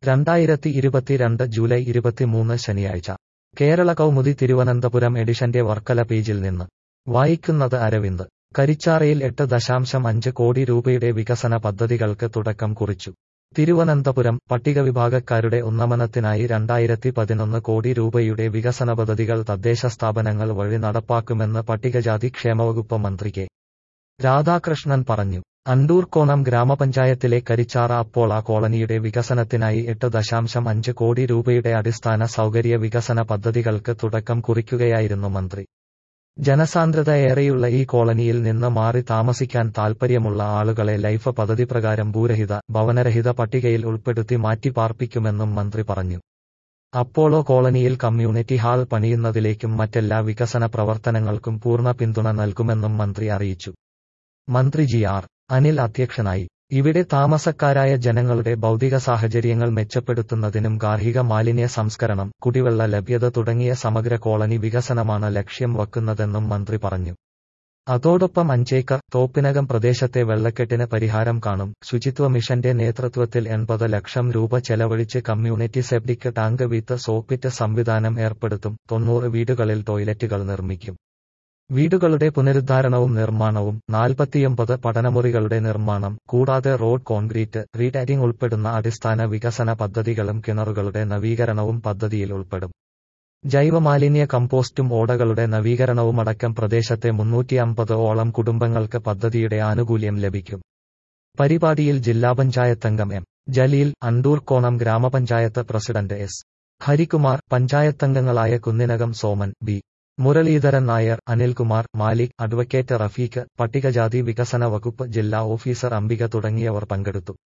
രണ്ടായിരത്തി ഇരുപത്തിരണ്ട് ജൂലൈ ഇരുപത്തിമൂന്ന് ശനിയാഴ്ച കേരള കൗമുദി തിരുവനന്തപുരം എഡിഷന്റെ വർക്കല പേജിൽ നിന്ന് വായിക്കുന്നത് അരവിന്ദ് കരിച്ചാറയിൽ എട്ട് ദശാംശം അഞ്ച് കോടി രൂപയുടെ വികസന പദ്ധതികൾക്ക് തുടക്കം കുറിച്ചു തിരുവനന്തപുരം പട്ടികവിഭാഗക്കാരുടെ ഉന്നമനത്തിനായി രണ്ടായിരത്തി പതിനൊന്ന് കോടി രൂപയുടെ വികസന പദ്ധതികൾ തദ്ദേശ സ്ഥാപനങ്ങൾ വഴി നടപ്പാക്കുമെന്ന് പട്ടികജാതി ക്ഷേമവകുപ്പ് മന്ത്രി കെ രാധാകൃഷ്ണൻ പറഞ്ഞു അണ്ടൂർക്കോണം ഗ്രാമപഞ്ചായത്തിലെ കരിച്ചാറ അപ്പോള കോളനിയുടെ വികസനത്തിനായി എട്ട് ദശാംശം അഞ്ച് കോടി രൂപയുടെ അടിസ്ഥാന സൗകര്യ വികസന പദ്ധതികൾക്ക് തുടക്കം കുറിക്കുകയായിരുന്നു മന്ത്രി ജനസാന്ദ്രത ഏറെയുള്ള ഈ കോളനിയിൽ നിന്ന് മാറി താമസിക്കാൻ താൽപ്പര്യമുള്ള ആളുകളെ ലൈഫ് പദ്ധതി പ്രകാരം ഭൂരഹിത ഭവനരഹിത പട്ടികയിൽ ഉൾപ്പെടുത്തി മാറ്റിപ്പാർപ്പിക്കുമെന്നും മന്ത്രി പറഞ്ഞു അപ്പോളോ കോളനിയിൽ കമ്മ്യൂണിറ്റി ഹാൾ പണിയുന്നതിലേക്കും മറ്റെല്ലാ വികസന പ്രവർത്തനങ്ങൾക്കും പൂർണ്ണ പിന്തുണ നൽകുമെന്നും മന്ത്രി അറിയിച്ചു മന്ത്രി ജി ആർ അനിൽ അധ്യക്ഷനായി ഇവിടെ താമസക്കാരായ ജനങ്ങളുടെ ഭൗതിക സാഹചര്യങ്ങൾ മെച്ചപ്പെടുത്തുന്നതിനും ഗാർഹിക മാലിന്യ സംസ്കരണം കുടിവെള്ള ലഭ്യത തുടങ്ങിയ സമഗ്ര കോളനി വികസനമാണ് ലക്ഷ്യം വയ്ക്കുന്നതെന്നും മന്ത്രി പറഞ്ഞു അതോടൊപ്പം അഞ്ചേക്കർ തോപ്പിനകം പ്രദേശത്തെ വെള്ളക്കെട്ടിന് പരിഹാരം കാണും ശുചിത്വ മിഷന്റെ നേതൃത്വത്തിൽ എൺപത് ലക്ഷം രൂപ ചെലവഴിച്ച് community septic tank with soak pit സംവിധാനം ഏർപ്പെടുത്തും തൊണ്ണൂറ് വീടുകളിൽ ടോയ്ലറ്റുകൾ നിർമ്മിക്കും വീടുകളുടെ പുനരുദ്ധാരണവും നിർമ്മാണവും നാൽപ്പത്തിയൊമ്പത് പഠനമുറികളുടെ നിർമ്മാണം കൂടാതെ റോഡ് കോൺക്രീറ്റ് റീടാരിംഗ് ഉൾപ്പെടുന്ന അടിസ്ഥാന വികസന പദ്ധതികളും കിണറുകളുടെ നവീകരണവും പദ്ധതിയിൽ ഉൾപ്പെടും ജൈവമാലിന്യ കമ്പോസ്റ്റും ഓടകളുടെ നവീകരണവുമടക്കം പ്രദേശത്തെ മുന്നൂറ്റി അമ്പത് ഓളം കുടുംബങ്ങൾക്ക് പദ്ധതിയുടെ ആനുകൂല്യം ലഭിക്കും പരിപാടിയിൽ ജില്ലാ പഞ്ചായത്തംഗം എം ജലീൽ അണ്ടൂർക്കോണം ഗ്രാമപഞ്ചായത്ത് പ്രസിഡന്റ് എസ് ഹരികുമാർ പഞ്ചായത്തംഗങ്ങളായ കുന്നിനകം സോമൻ ബി മുരളീധരൻ നായർ അനിൽകുമാർ മാലിക് അഡ്വക്കേറ്റ് റഫീഖ് പട്ടികജാതി വികസന വകുപ്പ് ജില്ലാ ഓഫീസർ അംബിക തുടങ്ങിയവർ പങ്കെടുത്തു